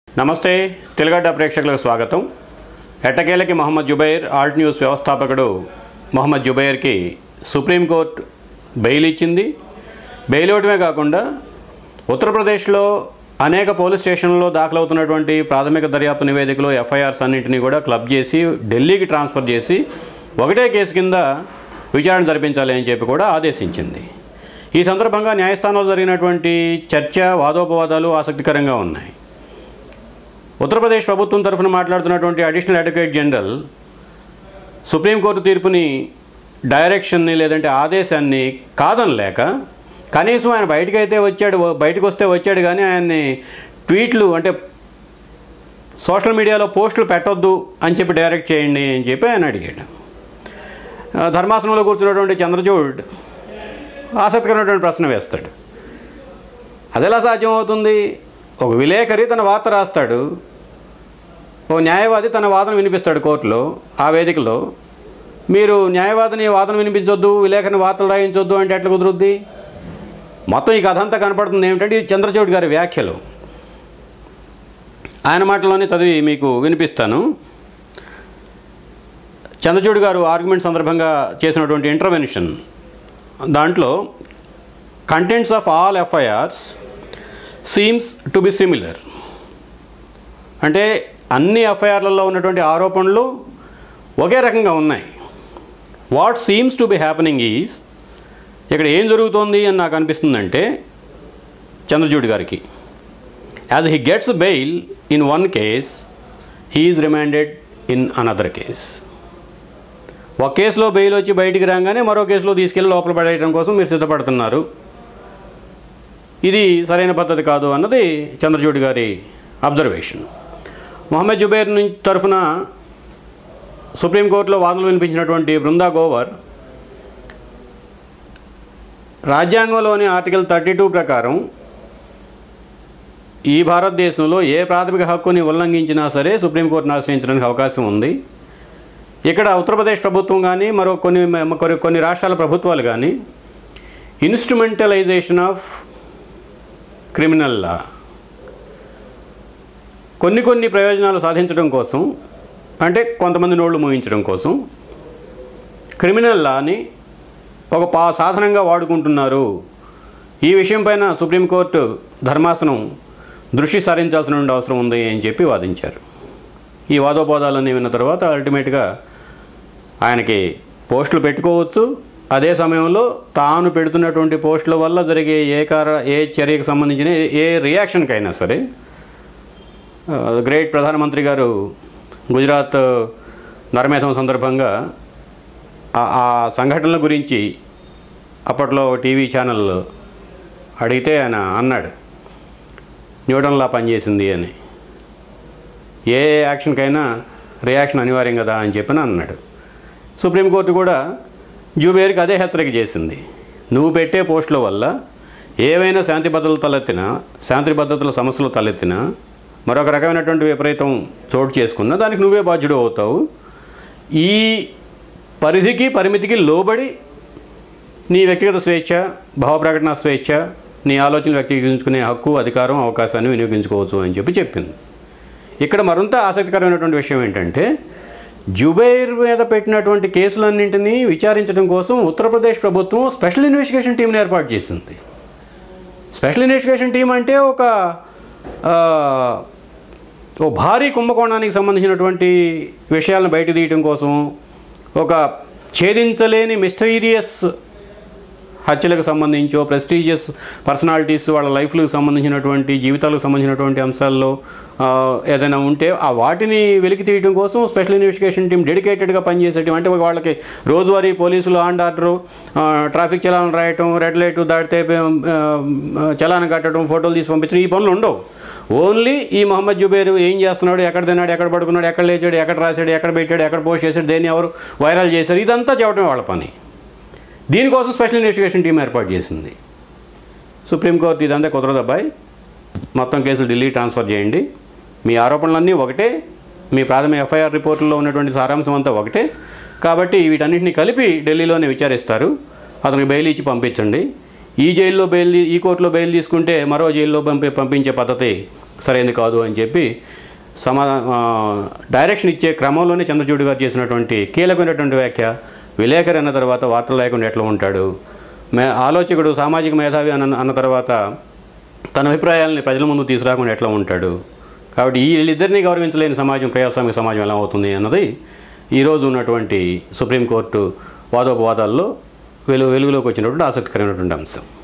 నమస్తే తెలుగడ్డ ప్రేక్షకులకు స్వాగతం ఎట్టకేలకి మొహమ్మద్ జుబైర్ ఆల్ట్ న్యూస్ వ్యవస్థాపకుడు మొహమ్మద్ జుబైర్కి సుప్రీంకోర్టు బెయిల్ ఇచ్చింది బెయిల్ ఇవ్వడమే కాకుండా ఉత్తరప్రదేశ్లో అనేక పోలీస్ స్టేషన్లలో దాఖలవుతున్నటువంటి ప్రాథమిక దర్యాప్తు నివేదికలు ఎఫ్ఐఆర్స్ అన్నింటినీ కూడా క్లబ్ చేసి ఢిల్లీకి ట్రాన్స్ఫర్ చేసి ఒకటే కేసు కింద విచారణ జరిపించాలి అని చెప్పి కూడా ఆదేశించింది ఈ సందర్భంగా న్యాయస్థానంలో జరిగినటువంటి చర్చ వాదోపవాదాలు ఆసక్తికరంగా ఉన్నాయి ఉత్తరప్రదేశ్ ప్రభుత్వం తరఫున మాట్లాడుతున్నటువంటి అడిషనల్ అడ్వకేట్ జనరల్ సుప్రీంకోర్టు తీర్పుని డైరెక్షన్ని లేదంటే ఆదేశాన్ని కాదనలేక కనీసం ఆయన బయటకు అయితే వచ్చాడు బయటకు వస్తే వచ్చాడు కానీ ఆయన్ని ట్వీట్లు అంటే సోషల్ మీడియాలో పోస్టులు పెట్టొద్దు అని చెప్పి డైరెక్ట్ చేయండి అని చెప్పి ఆయన అడిగాడు ఆ, ధర్మాసనంలో కూర్చున్నటువంటి చంద్రచూడ్ ఆసక్తికరమైనటువంటి ప్రశ్న వేస్తాడు అది ఎలా సాధ్యం అవుతుంది ఒక విలేకరి తన వార్త రాస్తాడు ఓ న్యాయవాది తన వాదన వినిపిస్తాడు కోర్టులో ఆ వేదికలో మీరు న్యాయవాదిని వాదన వినిపించొద్దు విలేకరిని వార్తలు రాయించొద్దు అంటే ఎట్లా కుదురుద్ది మొత్తం ఈ కథ అంతా కనపడుతుంది ఏమిటంటే ఇది చంద్రచూడ్ గారి వ్యాఖ్యలు ఆయన మాటలోనే చదివి మీకు వినిపిస్తాను చంద్రచూడ్ గారు ఆర్గ్యుమెంట్ సందర్భంగా చేసినటువంటి ఇంటర్వెన్షన్ దాంట్లో contents of all FIRs seems to be similar అంటే అన్ని ఎఫ్ఐఆర్లలో ఉన్నటువంటి ఆరోపణలు ఒకే రకంగా ఉన్నాయి what seems to be happening is ఇక్కడ ఏం జరుగుతోంది అని నాకు అనిపిస్తుందంటే చంద్రచూడ్ గారికి as he gets bail in one case he's remanded in another case ఒక కేసులో బెయిల్ వచ్చి బయటికి రాగానే మరో కేసులో తీసుకెళ్ళి లోపల పడేయడం కోసం మీరు సిద్ధపడుతున్నారు ఇది సరైన పద్ధతి కాదు అన్నది చంద్రచూడ్ గారి అబ్జర్వేషన్ మొహమ్మద్ జుబైర్ నుంచి తరఫున సుప్రీంకోర్టులో వాదనలు వినిపించినటువంటి బృందా గోవర్ రాజ్యాంగంలోని ఆర్టికల్ థర్టీ టూ ప్రకారం ఈ భారతదేశంలో ఏ ప్రాథమిక హక్కుని ఉల్లంఘించినా సరే సుప్రీంకోర్టును ఆశ్రయించడానికి అవకాశం ఉంది ఇక్కడ ఉత్తరప్రదేశ్ ప్రభుత్వం కానీ మరో కొన్ని కొన్ని కొన్ని రాష్ట్రాల ప్రభుత్వాలు కానీ ఇన్స్ట్రుమెంటలైజేషన్ ఆఫ్ క్రిమినల్ లా కొన్ని కొన్ని ప్రయోజనాలు సాధించడం కోసం అంటే కొంతమంది నోళ్లు మూయించడం కోసం క్రిమినల్ లాని ఒక పా సాధనంగా వాడుకుంటున్నారు ఈ విషయం పైన సుప్రీంకోర్టు ధర్మాసనం దృష్టి సారించాల్సిన అవసరం ఉంది అని చెప్పి వాదించారు ఈ వాదోపవాదాలన్నీ విన్న తర్వాత అల్టిమేట్గా ఆయనకి పోస్టులు పెట్టుకోవచ్చు అదే సమయంలో తాను పెడుతున్నటువంటి పోస్టుల వల్ల జరిగే ఏ కార ఏ చర్యకు సంబంధించిన ఏ- ఏ రియాక్షన్కైనా సరే గ్రేట్ ప్రధానమంత్రి గారు గుజరాత్ నరమేధం సందర్భంగా ఆ- ఆ సంఘటనల గురించి అప్పట్లో టీవీ ఛానల్ అడిగితే ఆయన అన్నాడు న్యూటన్లా పనిచేసింది అని ఏ యాక్షన్కైనా రియాక్షన్ అనివార్యం కదా అని చెప్పని అన్నాడు సుప్రీంకోర్టు కూడా జూబేర్కి అదే హెచ్చరిక చేసింది నువ్వు పెట్టే పోస్టుల వల్ల ఏవైనా శాంతి భద్రతలు తలెత్తినా శాంతి భద్రతల సమస్యలు తలెత్తినా మరొక రకమైనటువంటి విపరీతం చోటు చేసుకున్నా దానికి నువ్వే బాధ్యుడు అవుతావు ఈ పరిధికి పరిమితికి లోబడి నీ వ్యక్తిగత స్వేచ్ఛ భావప్రకటన స్వేచ్ఛ నీ ఆలోచనలు వ్యక్తీకరించుకునే హక్కు అధికారం అవకాశాన్ని వినియోగించుకోవచ్చు అని చెప్పి చెప్పింది ఇక్కడ మరింత ఆసక్తికరమైనటువంటి విషయం ఏంటంటే జుబైర్ మీద పెట్టినటువంటి కేసులన్నింటినీ విచారించడం కోసం ఉత్తరప్రదేశ్ ప్రభుత్వం స్పెషల్ ఇన్వెస్టిగేషన్ టీంని ఏర్పాటు చేసింది స్పెషల్ ఇన్వెస్టిగేషన్ టీం అంటే ఒక ఆ, ఓ భారీ కుంభకోణానికి సంబంధించినటువంటి విషయాలను బయట తీయడం కోసం ఒక ఛేదించలేని మిస్టీరియస్ హత్యలకు సంబంధించో ప్రెస్టీజియస్ పర్సనాలిటీస్ వాళ్ళ లైఫ్లకు సంబంధించినటువంటి జీవితాలకు సంబంధించినటువంటి అంశాల్లో ఆ, ఏదైనా ఉంటే ఆ వాటిని వెలికి తీయడం కోసం స్పెషల్ ఇన్వెస్టిగేషన్ టీం డెడికేటెడ్గా పనిచేసేటం అంటే వాళ్ళకి రోజువారీ పోలీసులు ఆండ్ ఆర్డరు ట్రాఫిక్ చలాన్ రాయటం రెడ్ లైట్ దాటితే ఆ, చలాన్ కట్టడం ఫోటోలు తీసి పంపించడం ఈ పనులు ఉండవు ఓన్లీ ఈ మొహమ్మద్ జుబేరు ఏం చేస్తున్నాడు ఎక్కడ తిన్నాడు ఎక్కడ పడుకున్నాడు ఎక్కడ లేచాడు ఎక్కడ రాశాడు ఎక్కడ పెట్టాడు ఎక్కడ పోస్ట్ చేశాడు దేన్ని ఎవరు వైరల్ చేశారు ఇదంతా చెప్పడమే వాళ్ళ పని దీనికోసం స్పెషల్ ఇన్వెస్టిగేషన్ టీం ఏర్పాటు చేసింది సుప్రీంకోర్టు ఇదంతా కుదరదు అబ్బాయి మొత్తం కేసులు ఢిల్లీ ట్రాన్స్ఫర్ చేయండి మీ ఆరోపణలన్నీ ఒకటే మీ ప్రాథమిక ఎఫ్ఐఆర్ రిపోర్టుల్లో ఉన్నటువంటి సారాంశం అంతా ఒకటే కాబట్టి వీటన్నిటిని కలిపి ఢిల్లీలోనే విచారిస్తారు అతనికి బెయిల్ ఇచ్చి పంపించండి ఈ జైల్లో బెయిల్ ఈ కోర్టులో బెయిల్ తీసుకుంటే మరో జైల్లో పంపి పంపించే పద్ధతి సరైనది కాదు అని చెప్పి సమా ఆ, డైరెక్షన్ ఇచ్చే క్రమంలోనే చంద్రచూడ్ గారు చేసినటువంటి కీలకమైనటువంటి వ్యాఖ్య విలేకరి అన్న తర్వాత వార్తలు లేకుండా ఎట్లా ఉంటాడు మే ఆలోచకుడు సామాజిక మేధావి అన్న అన్న తర్వాత తన అభిప్రాయాలని ప్రజల ముందు తీసుకురాకుండా ఎట్లా ఉంటాడు కాబట్టి ఈ వీళ్ళిద్దరినీ గౌరవించలేని సమాజం ప్రజాస్వామిక సమాజం ఎలా అవుతుంది అన్నది ఈరోజు ఉన్నటువంటి సుప్రీంకోర్టు వాదోపవాదాల్లో వెలుగు వెలుగులోకి వచ్చినటువంటి ఆసక్తికరమైనటువంటి అంశం